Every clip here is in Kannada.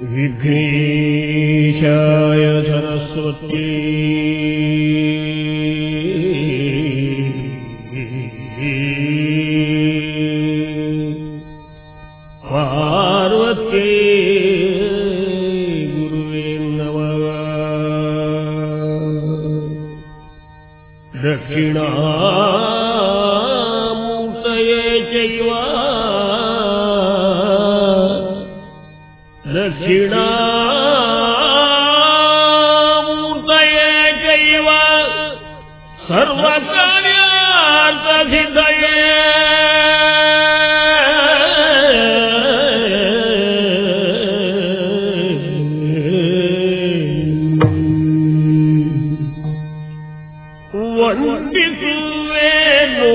विघ्नेशाय सरस्वती पार्वती गुरुवे नमः दक्षिणामूर्तये चैव दक्षिणामूर्तये चैव सर्वकार्यार्थसिद्धये ವಂದಿಸುವೇನು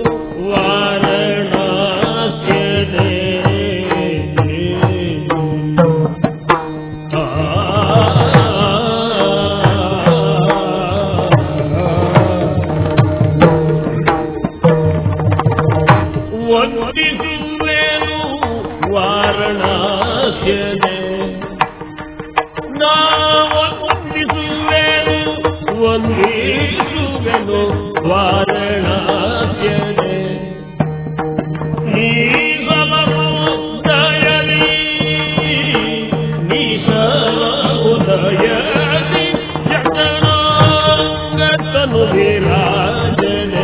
ವಾರಣಾಸ್ಯದೆ ವಂದಿಸುವೇನು ವಾರಣಾಸ್ಯದೆ ನಾ ವಂದಿಸುವೆನು ವಂದಿಸುವೆನು ವಾರಣಾಸ್ಯದೆ ನೀ ಸಮುದಯಲಿ ನೀ ಸಮುದಯಲಿ ಜಗನಾಂಗತನು ವಿರಾಜನೆ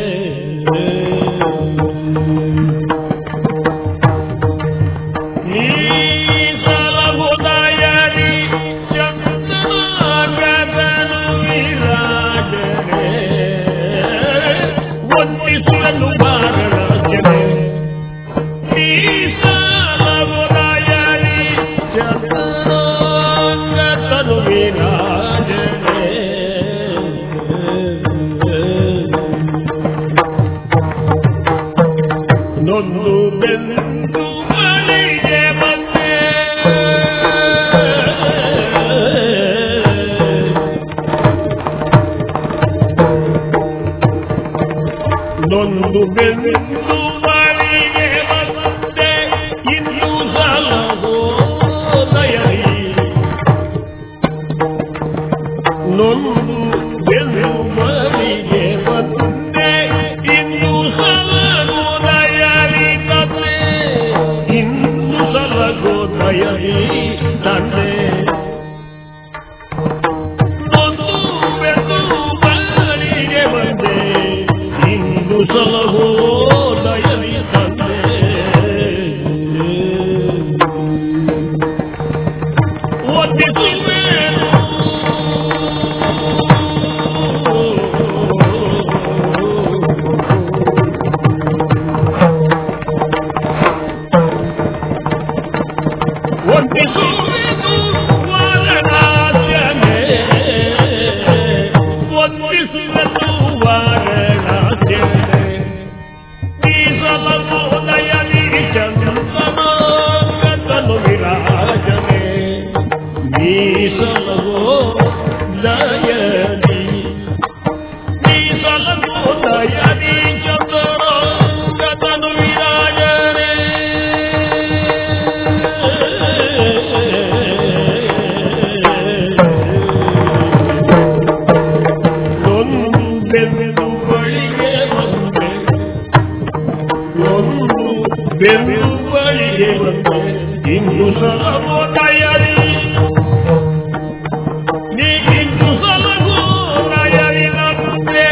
ನೀ ಸಮುದಯಲಿ ಜಗನಾಂಗತನು ವಿರಾಜನೆ ವಂದಿಸುವೆನು ವಾರಣಾಸ್ಯದೆ ಚಂದ್ರಾಂಗತನು ವಿರಾಜನೆ ನೊಂದು ಬೆಂದು ಬಳಿಗೆ ಬಂದೆ ನೊಂದು ಬೆಂದು ಬಳಿಗೆ ಬಂದೆ ಇನ್ನು ಸಲಹೋ ದಯರಿ ನೊಂದು ಬೆಂದು ಬಳಿಗೆ ಬಂದೆ ಇನ್ನು ಸಲಹೋ ದಯರಿ ತಂದೆ ಇನ್ನು ಸಲಹೋ ದಯರಿ ತಂದೆ ನೊಂದು ಬೆಂದು ಬಳಿಗೆ ಬಂದೆ ಇಂದು ಸಲಹೋ ದಯರಿ ತಂದೆ ವಂದಿಸುವೆನು ವಂದಿಸುವೆನು ವಾರಣಾಸ್ಯನೇ ವಂದಿಸುವೆನು ವಾರಣಾಸ್ಯನೇ ಈ ಸಮೋದಯಲಿ ಚಂದ್ರನಾಗತನು ವಿರಾಜನೆ ಮೀಸಲವೋ ದಯಲಿ ಮೀಸಲವೋ ದಯಲಿ ಚಂದ್ರನಾಗತನು ವಿರಾಜನೆ ನೊಂದೆಂದು ಬಳಿಗೆ ಬಂದೆ ನೊಂದು ಬೆಂದು ಬಳಿಗೆ ಬಂದೆ ಇಂದು ಸಲಗೋ ದಯರಿ ನೀ ಇಂದು ಸಲಗೋ ದಯರಿ ನಂದೆ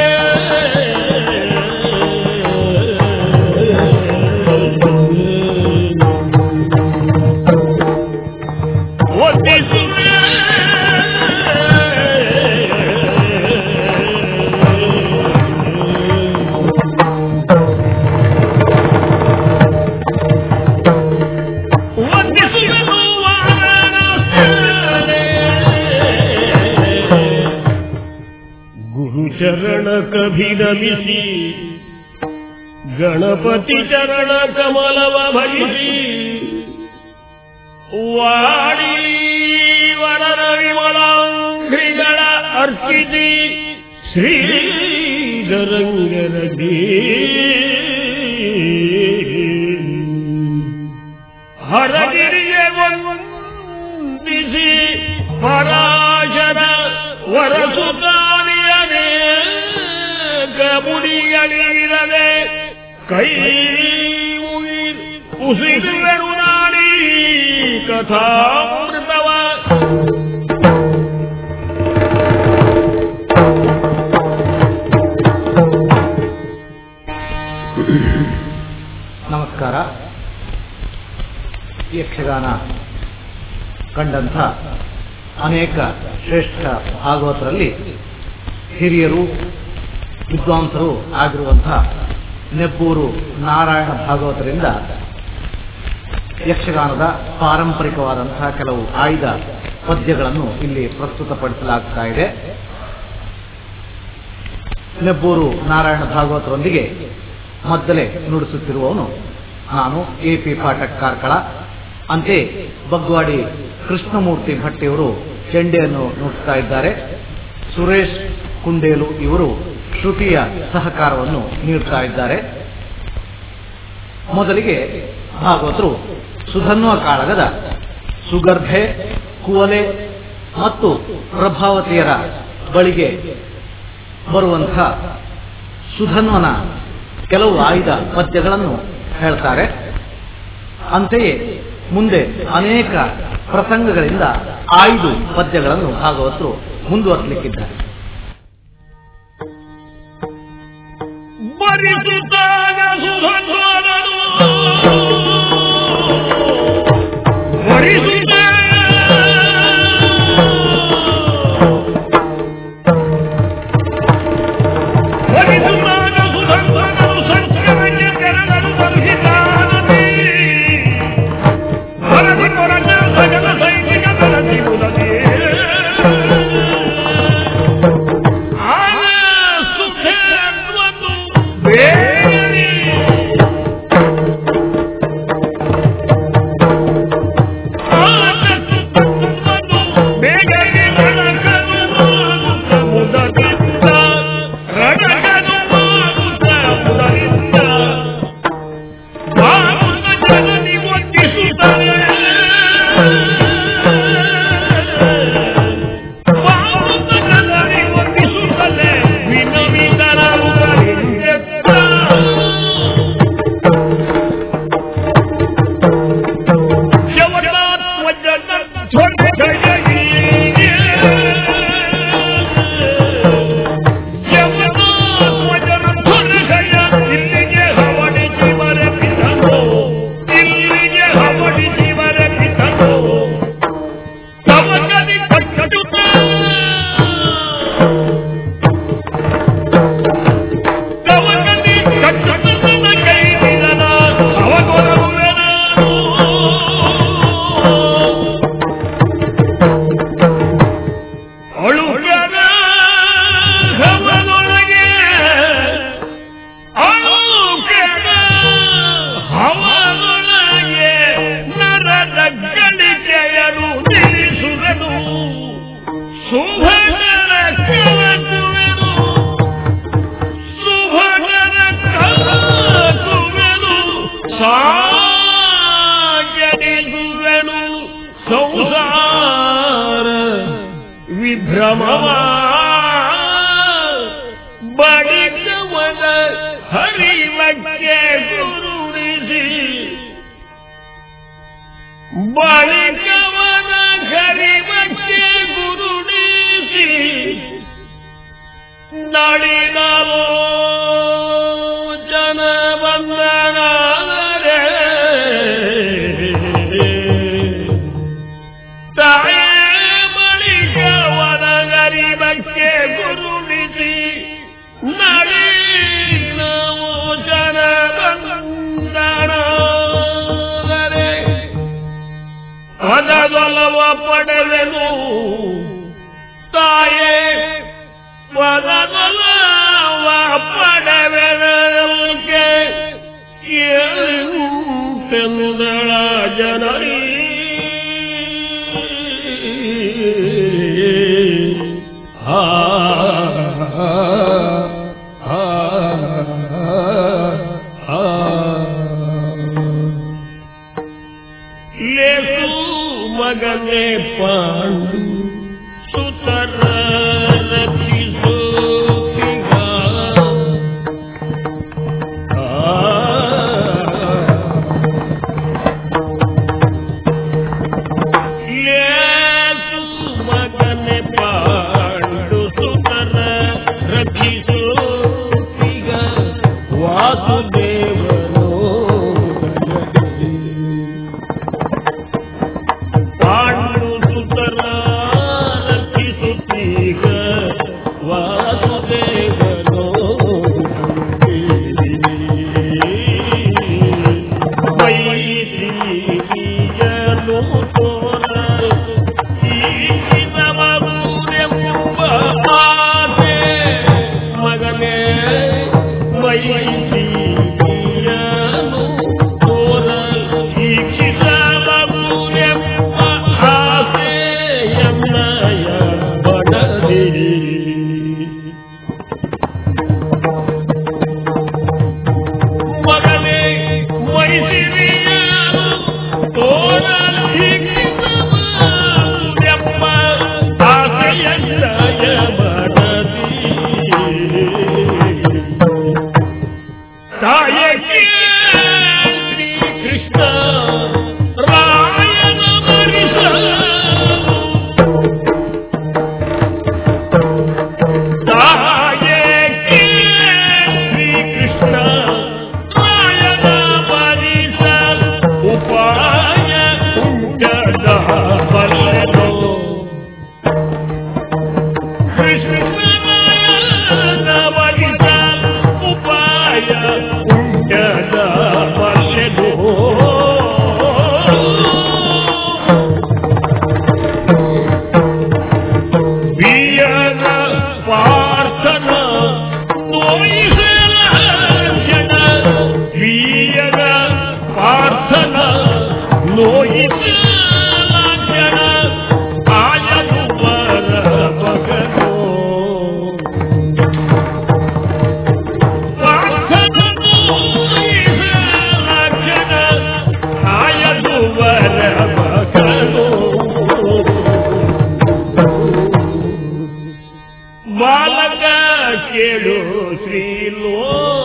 ವಂದಿಸುವೆ ವಂದಿಸುವೆನು ವಾರಣಾಸ್ಯನೇ. ಗುರು ಚರಣ ಕಭಿರಮಿಸಿ ಗಣಪತಿ ಚರಣ ಕಮಲವ ಭಜಿಸಿ ವಾಡಿ ವರರ ವಿಮಲಾಂಘ್ರಿಗಳ ಅರ್ಪಿಸಿ ಶ್ರೀಧರಂಗರಗಿ ಹರಗಿರಿಯ ಪರಾಶರ ವರಸುತ್ತಾನೆಯನೇ ಮುಡಿಯಲಿರದೆ ಕೈ ಮುಗಿ ಉಸಿರುವೆನು ನಾಡಿ ಕಥಾಮೃತವ ನಮಸ್ಕಾರ ಯಕ್ಷಗಾನ ಕಂಡಂಥ ಅನೇಕ ಶ್ರೇಷ್ಠ ಭಾಗವತರಲ್ಲಿ ಹಿರಿಯರು ವಿದ್ವಾಂಸರು ಆಗಿರುವಂಥ ನೆಬ್ಬೂರು ನಾರಾಯಣ ಭಾಗವತರಿಂದ ಯಕ್ಷಗಾನದ ಪಾರಂಪರಿಕವಾದಂತಹ ಕೆಲವು ಆಯ್ದ ಪದ್ಯಗಳನ್ನು ಇಲ್ಲಿ ಪ್ರಸ್ತುತಪಡಿಸಲಾಗ್ತಾ ಇದೆ ನೆಬ್ಬೂರು ನಾರಾಯಣ ಭಾಗವತರೊಂದಿಗೆ ಮೊದಲೇ ನುಡಿಸುತ್ತಿರುವವನು ನಾನು ಎ ಪಿ ಪಾಠಕ್ ಕಾರ್ಕಳ ಅಂತೆ ಬಗ್ವಾಡಿ ಕೃಷ್ಣಮೂರ್ತಿ ಭಟ್ಟಿಯವರು ಚೆಂಡೆಯನ್ನು ನುಡಿಸ್ತಾ ಇದ್ದಾರೆ ಸುರೇಶ್ ಕುಂಡೇಲು ಇವರು ಶ್ರುತಿಯ ಸಹಕಾರವನ್ನು ನೀಡ್ತಾ ಇದ್ದಾರೆ ಮೊದಲಿಗೆ ಭಾಗವತರು ಸುಧನ್ವ ಕಾಳಗದ ಸುಗರ್ಭೆ ಕುವಲೆ ಮತ್ತು ಪ್ರಭಾವತಿಯರ ಬಳಿಗೆ ಬರುವಂಥ ಸುಧನ್ವನ ಕೆಲವು ಆಯ್ದ ಪದ್ಯಗಳನ್ನು ಹೇಳ್ತಾರೆ ಅಂತೆಯೇ ಮುಂದೆ ಅನೇಕ ಪ್ರಸಂಗಗಳಿಂದ ಆಯ್ದು ಪದ್ಯಗಳನ್ನು ಭಾಗವತರು ಮುಂದುವರಿಸಲಿಕ್ಕಿದ್ದಾರೆ ಬರಿಸುತ್ತಾಗ ಸುಧನ್ವನನು ಬರಿಸುತ್ತ ಬರಿಸುತ್ತಾಗ ಸುಧನ್ವನನು ಸಂಚರಕ್ಕೆ ತೆರಳಲು ಬರುತ್ತಿದ್ದಾನತಿ ಬರದಿ ಕೊರಟ ಸಕಲ ಸೈನಿಕ ಬರದಿ ಬುದದಿ ಆಗ ಸುಖವನ್ನು ಬೇಡಿ ಆಗ ಸುಖವನ್ನು ಬೇಗನೆ ರಡಕನು ಮಾಡುತ್ತ ಮುದದಿಂದ ರಡಕನು ಮಾಡುತ್ತ ಮುದರಿಂದ ಬಾಗುತ್ತ ಜನನಿ ಒಟ್ಟಿಸುತ್ತಾರೆ ಬಾಗುತ್ತ ಜನನಿ ಒಟ್ಟಿಸುತ್ತಲೇ ವಿನಮಿತರಾಗುತ್ತಲಿಂದೆತ್ತ ಅಳುಗನ ಹವನೊಳಗೆ ಅಳುಗನ ಹವನೊಳಗೆ ನರದ ಗಳಿಕೆಯನು ನಿಲ್ಲಿಸುವೆನು ಶುಭನರ ಕಳಕುವೆನು ಶುಭನರ ಕಳಕುವೆನು ಸಾಗಣಿಸುವೆನು ಸಂಸಾರ ವಿಭ್ರಮವ ಬಡಿದವನ ಹರಿವಕ್ಕೆ ಗುರುಡಿಸಿ ಬಳಿಕವನ ಹರಿವಕ್ಕೆ ಗುರುಡಿಸಿ ನಳಿನವೋ ಜನ ಬಂದನಾದರೆ ತಾಯೇ ಬಳಿಕವನ ಗರಿಬಕ್ಕೆ ಗುರುಡಿಸಿ ನಳಿನವೋ ಜನ ಬಂದನಾದರೆ ಪದದೊಲವ ಪಡೆವೆನು ತಾಯೇ ಪದದೊಲವ ಪಡೆವೆನಲ್ಕೆ ಎಂತೆಂದಳ ಜನರಿ ಆ ಆ ಆ ಲೇಸು ಮಗನೇ ಪಾಂಡು ಸುತರ ರಚಿಸೋ ಮಗನೆ ಪಾಂಡು ಸುತರ ರಚಿಸೋ ಈಗ ವಾಸುದೇವನೋ ಪಾಂಡು ಸುತರ ರಕ್ಷಿಸುತ್ತೀಗ ವಾಸುದೇವನೋ ವೈದಿಯನು ತೋರ ಈಗಿನವರೆಂಬ ಆಸೆ ಮಗನೇ ವೈದಿಯನು ತೋರ ಈಗಿನವರೆಂಬ ಆಸೆಯನ್ನಯ ಬಡದಿರಿ ಮಗನೇ ಮೈಸಿರಿಯನು ತೋರಲಿಕ್ಕಿದವರೆಂಬ ಆಸೆಯನ್ನಯ ಬಡದಿರಿ ತಾಯಕ್ಕೆ ಶ್ರೀ ಕೃಷ್ಣ ರಾಯನ ಮರಿಸ ತಾಯಕ್ಕೆ ಶ್ರೀ ಕೃಷ್ಣ ರಾಯನ ಮರಿಸ ಉಪಾಯ ಉಂಟದ ಬಲ್ಲನು ಕೃಷ್ಣನ ಮರಿಸ ಉಪಾಯ ಉಂಟದ ಬಲ್ಲನು ಬೀಯನ ಪಾರ್ಥನ ನೋಯಿಸಲ ಜನ ಬೀಯನ ಪಾರ್ಥನ ನೋಯಿಸಲ ಜನ ಆಯನು ಬರ ಮಗನೋ ಪಾರ್ಥನ ನೋಯಿಸಲ ಜನ ಆಯನು ಬರ ಮಗನೋ ಬಾಲಕ ಕೇಳು ಶ್ರೀಲೋ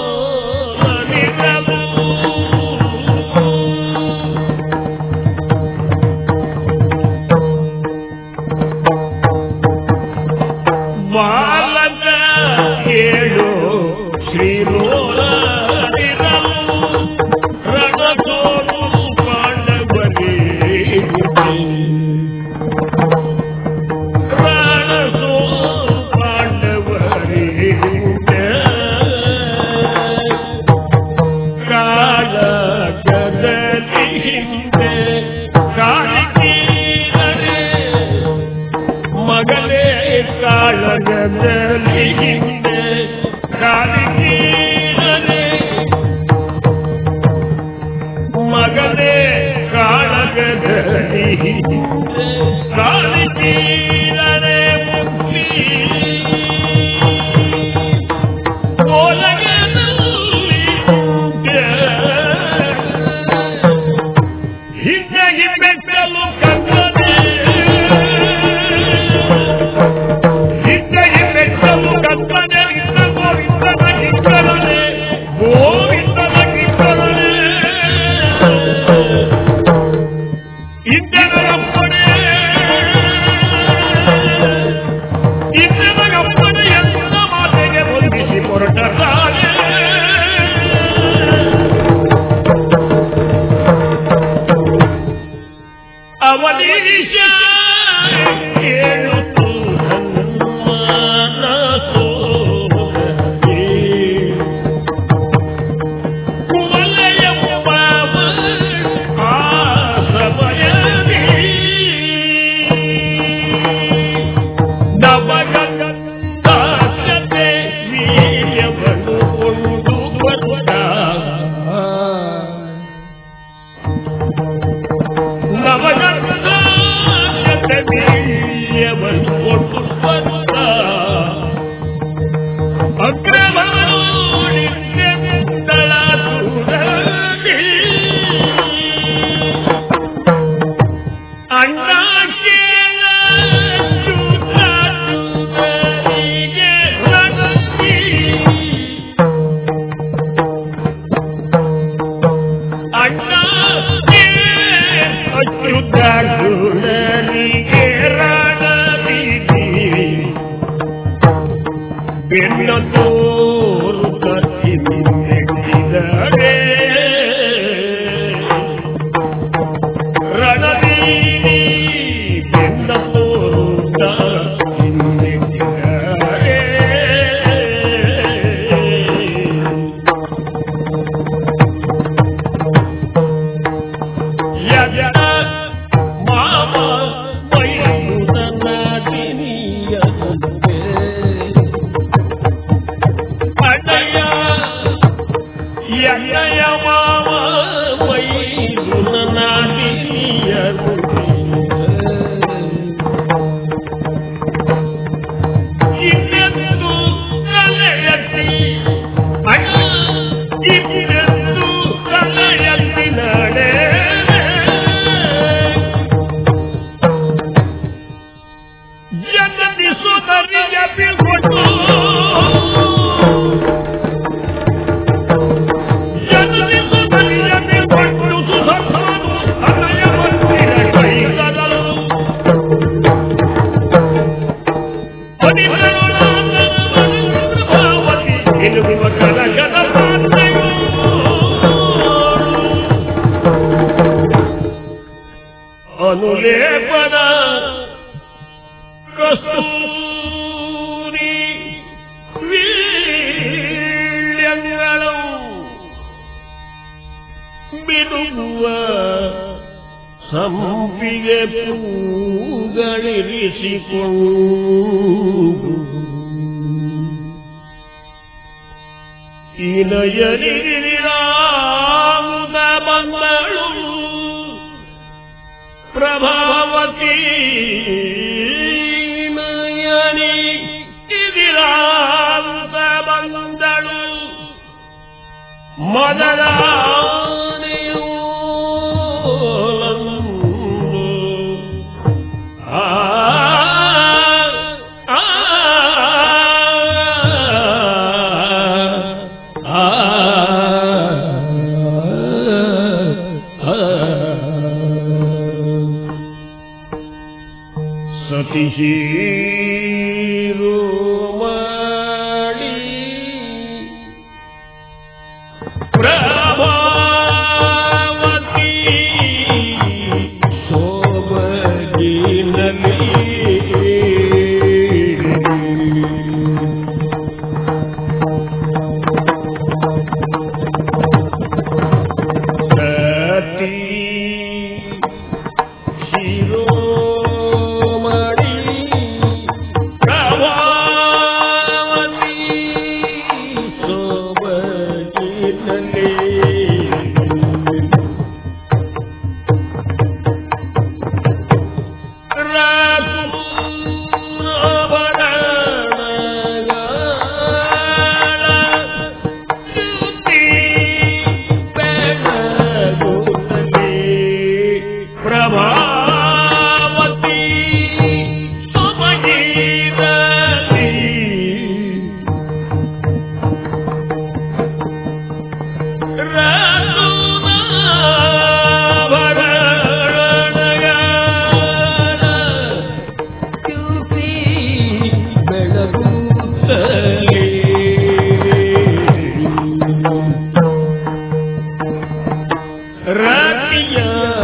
ಬಾಲಕ ಕೇಳು ಶ್ರೀಲೋಲ ರಣಸೋನು ಪಾಂಡವರೇ ಪ್ರಾಣಸೋ ಪಾಂಡವರೇ ಕಾಲ ಕದಲಿ ಹಿಂದೆ ಕಾಲಿಕೀರನೆ ಮಗನೇ ಕಾಳಗದಲ್ಲಿ ಹಿಂದೆ ಕಾಲಿಕೀರನೆ ಮಗನೇ ಕಾಳಗದಲ್ಲಿ ಹಿಂದೆ ಕಾಲಿಕೀರನೆ ಮುಕ್ತಿ ಒಳಗದಲ್ಲಿ ಉಂಟೆ. ಹಿಂದೆ ಹಿಮ್ಮೆಟ್ಟಲು ಕಕ್ಕನೆ ಹಿಂದೆ ಹಿಮ್ಮೆಟ್ಟಲು ಕಕ್ಕನೆ ಇದ್ದ ಗೋವಿಂದನ ಕಿಕ್ಕರನೆ ಗೋವಿಂದನ ಕಿಕ್ಕರನೆ ಇದ್ದನಗಪ್ಪನೆ ಇದ್ದನಗಪ್ಪನೆ ಎಂದ ಮಾತೆಗೆ ಹೊಂದಿಸಿ ಹೊರಟ ರಾಜೆ ಅವನೀಶ ಕೇಳುತ್ತು ಮನಸೋದರಿ. ಕುವಲಯಂಬ ಆ ಸಮಯದಿ ನವಗಂಧಾಕ್ಷತೆ ವೀರ್ಯವನ್ನು ಕೊಂಡು ಬಂದ ನವಗಂಧಾಕ್ಷತೆ ವೀರ್ಯವನ್ನು ಅಣ್ಣನಿಗೆ ರಣದಿರಿ ಬೆನ್ನ ತೋರುತ್ತ ಹಿಮ್ಮೆಟ್ಟಿದರೆ ರಣದೀನಿ ಬೆನ್ನ ತೋರುತ್ತ ಹಿಮ್ಮೆಟ್ಟಿದರೆ ಯಜ ಮಾಮ ಅಣ್ಣಯ್ಯ ಎಣ್ಣೆಯ ಮಾವ ಮೈದು ನನ್ನ ದಿನಿಯರು ಇನ್ನೆಂದು ತಲೆಯತ್ತಿ ಅಣ್ಣ ಇನ್ನೆಂದು ತಲೆಯತ್ತಿ ನಡೆ ಜಗತಿ ಸುಧರಿಗೆ ಬೀಳ್ಕೊಟ್ಟು ಜಗತಿ ಸುಧರಿಗೆ ಬೀಳ್ಕೊಟ್ಟು ಸುಧರ್ಮನು ಅನಯ ಮಂದಿರ ಕೈಗದಲು ಪ್ರಭಾವತಿ ಎನ್ನುವ ಕನಕದ ಪಾತ್ರೆಯು ಅನುಲೇಪನ ಕಸ್ತೂರಿ ವೀಳ್ಯಗಳು ಬಿಡುವ ಸಂಪಿಗೆ ಪೂಗಳಿರಿಸಿಕೊಂಡು ಇನಯನಿರಾದ ಬಂದಳು ಪ್ರಭಾವತಿ ನಯನಿ ಇದಿರಾಂತ ಬಂದಳು ಮದರಾಣಿಯೋಲಂದು ಆ ಆ ಆ ಸತಿಶೀರೋಮಣಿ ಪ್ರಭಾವತಿ ಶೋಭಗಿನಲ್ಲಿ ಸತಿ ಶಿರೋಮಣಿ ಪ್ರಭಾವತಿ ಶೋಭಗಿನಲ್ಲಿ ಪ್ರಭಾವತಿ ಸುಮಗೀರತಿ ರಾತಿಯ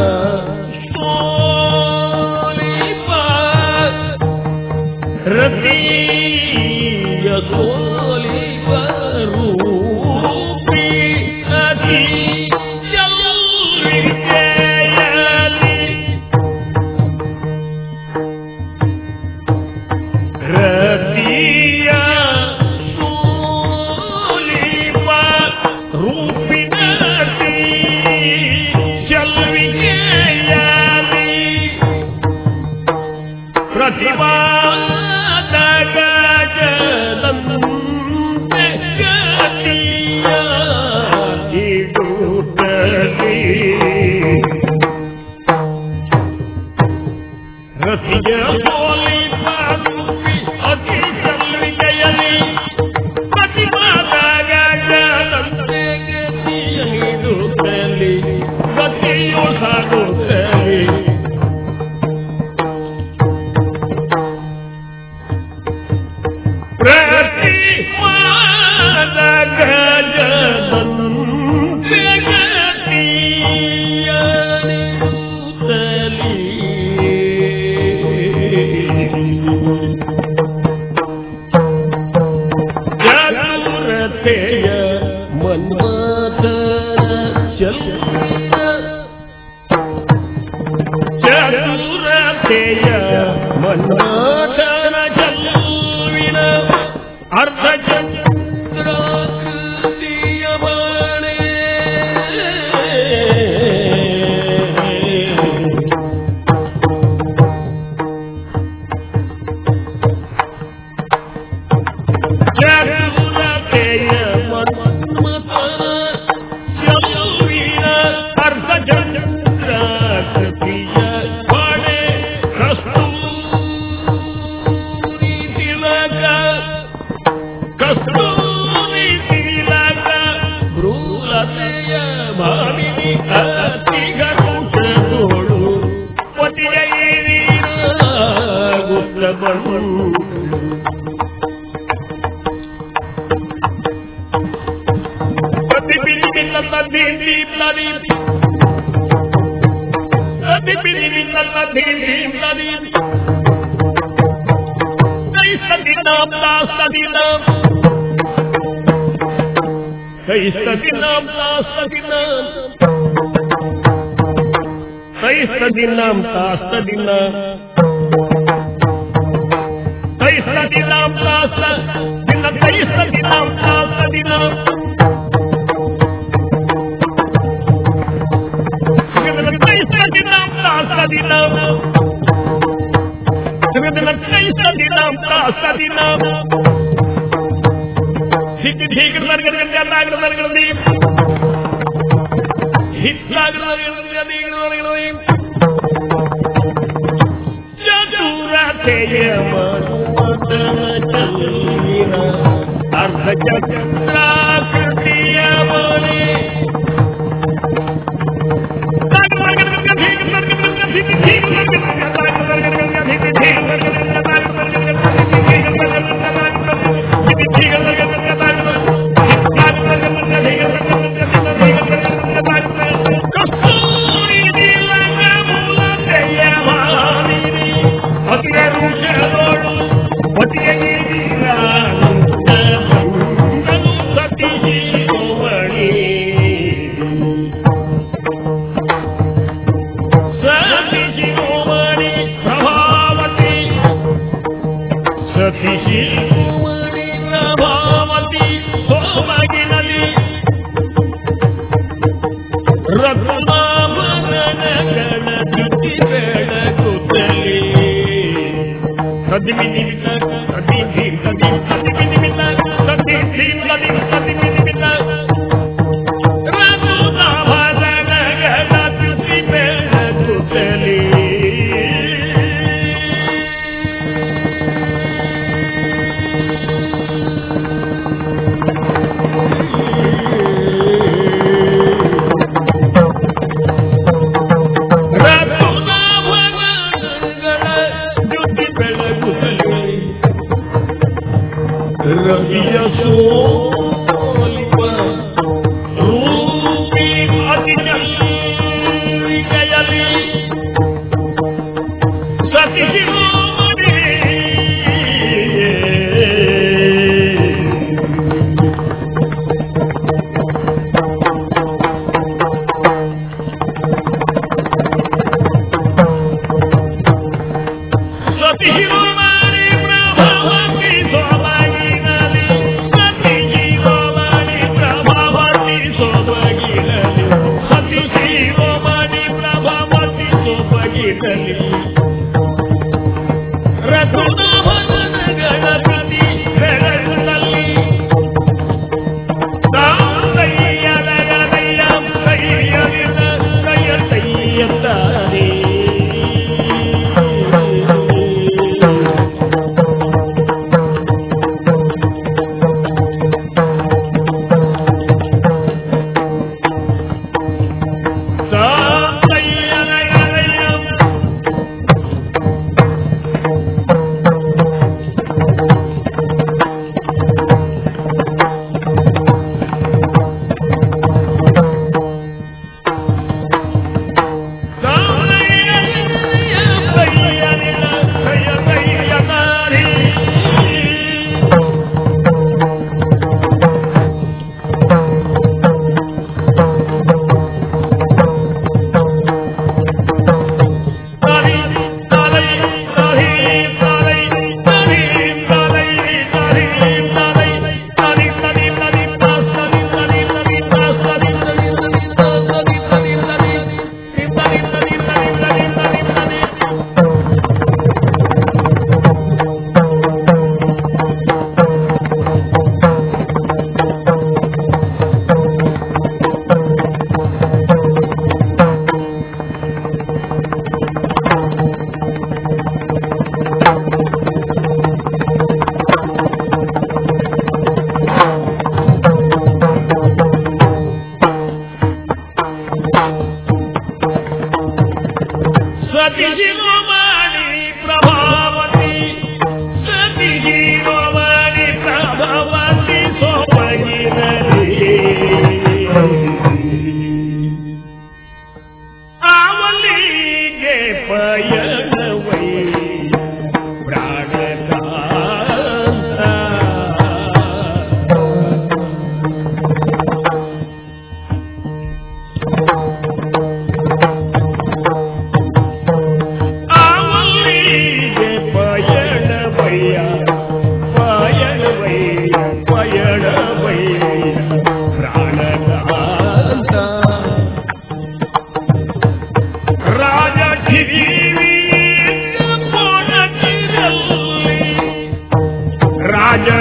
ರತಿಯ ಸೋಲಿವ ರೂಪಿ ಅತಿ ಚಲ್ಲಿಕೆಯಲಿ ರತಿಯ ಸೋಲಿವ ರೂಪಿನತಿ ಚಲ್ವಿಕೆಯಲಿ ಪ್ರತಿಮಾದ ಗಜದಂತೆ ಗತಿಯ ಇಡುತ್ತಲಿ ರತಿಯ ಸೋಲಿಪ ರೂಪಿ ಅತಿ ಚಲ್ವಿಕೆಯಲಿ ಪ್ರತಿಮಾದ ಗಜದಂತೆ ಗತಿಯ ಇಡುತ್ತಲಿ ಗತಿಯು ಸಾಗುತ್ತಲಿ ಮನ್ನಾಥನ ಚೆಲುವಿನ ಅರ್ಧ ಚಂದ್ರಾಕೃತಿಯ ಬಾಣೆ ಚರುಲತೆಯ ಮನ್ಮಥನ ಚೆಲುವಿನ ಅರ್ಧ ಚಂದ್ರಾಕೃತಿಯ ಬಾಣೆ ಕಸ್ತೂರಿ ತಿಲಕ ಕಸ್ತೂರಿ ತಿಲಕ ಭ್ರೂಲತೆಯ ಭಾಮಿನಿ ಅತಿಗರುಷದೋಳು ಪತಿಯ ಗುಪ್ತ ಬಂದು Taisadinam tasadinam Taisadinam tasadinam Taisadinam tasadinam ಅರ್ಧ ಚಕ್ರಾಕೃತಿಯ ಮನೆ ಸತಿಶಿರೋಮಣಿ ಪ್ರಭಾವತಿ ಸತಿಶಿರೋಮಣಿ ಪ್ರಭಾವತಿ ಸೋಮಗಿನಲಿ ರಘುಮಾಮನ ಗಣಪತಿ ಬೆಳಗುತ್ತಲಿ ಸದಿಮಿ ನಿಮಿತ್ತ ಸದಿ ಧೀಮ್ ಸದಿ ಸದಿಮಿ ನಿಮಿತ್ತ ಸದಿ ಧೀಮ್ ಸದಿ ಸದಿಮಿ ನಿಮಿತ್ತ ರಘುನಾಮನ ಗಣಪತಿ ಬೆಳಗುತ್ತಲಿ ರವಿಯ ಸೋಲಿಪ ರೂಪಿ ಅತಿ ಕೈಯಲ್ಲಿ ಸತಿ ಶಿರೋಮಣಿ ಸತಿ ಶಿರೋಮಣಿ ಪ್ರಭಾವತಿ ಸೋಮಗಿನಲಿ ಸತಿ ಶಿರೋಮಣಿ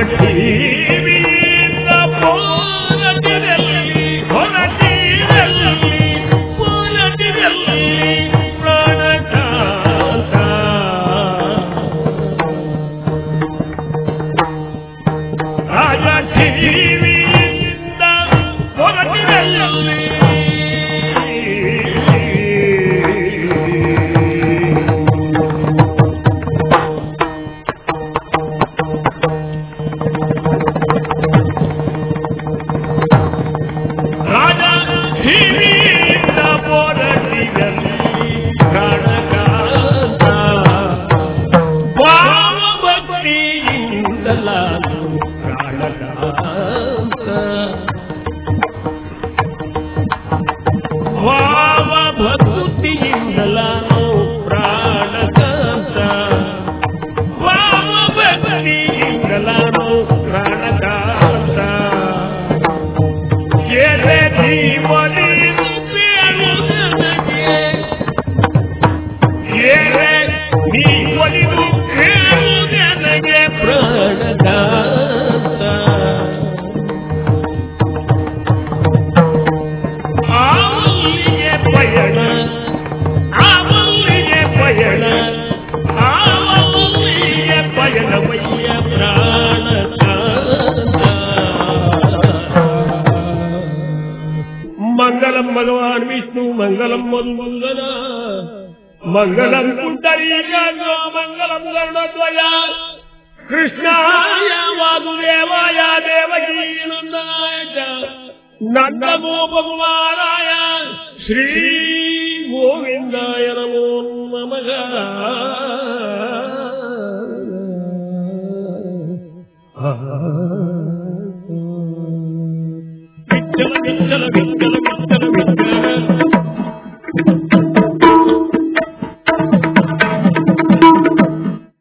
ಟಿವಿಯಿಂದ ಪೋಲಟಿನಲ್ಲಿ ಹೊರಟಿನಲ್ಲಿ ಪೋಲಟಿನಲ್ಲಿ ಪ್ರಾಣಕಾಂತ ರಾಜ ಟಿವಿಯಿಂದ ಹೊರಟಿನಲ್ಲಿ ರಾಜ ಹಿರಿಯಿಂದ ಹೊರಟಿನಲ್ಲಿ ಪ್ರಾಣಕಾಂತ ಭಾವ ಭಕ್ತಿಯಿಂದಲ ಪ್ರಾಣಕಾಂತ ಭಾವ ಭಕ್ತಿಯಿಂದಲ ಪ್ರಾಣಕಾಂತ ಭಾವ ಭಕ್ತಿಯಿಂದಲ ಪ್ರಾಣಕಾಂತ ಎದೆ ಜೀವನಿ ಬೇರು ನನಗೆ ಏನೇ ನೀ ಒಲಿದು ಕೇಳು ನನಗೆ ಪ್ರಾಣದಾತ ಆವಲ್ಲಿಗೆ ಪಯಣ ಆವಲ್ಲಿಗೆ ಪಯಣ ಆವಲ್ಲಿಗೆ ಪಯಣವಯ್ಯ ಪ್ರಾಣದಾತ ಮಂಗಲಂ ಭಗವಾನ್ ವಿಷ್ಣು ಮಂಗಲಂ ಮಧುಮಂಗಲ ಮಂಗಲಂ ಕುಂಡರೀಕಾಗ್ರೋ ಮಂಗಲಂ ಗರುಡಧ್ವಜ ಕೃಷ್ಣಾಯ ವಾಸುದೇವಾಯ ದೇವಕೀನಂದನಾಯ ಚ ನನ್ನಮೋ ಭಗವಾನಾಯ ಶ್ರೀ ಗೋವಿಂದಾಯ ನಮೋ ನಮಃ ವಿಠಲ ವಿಠಲ ವಿಠಲ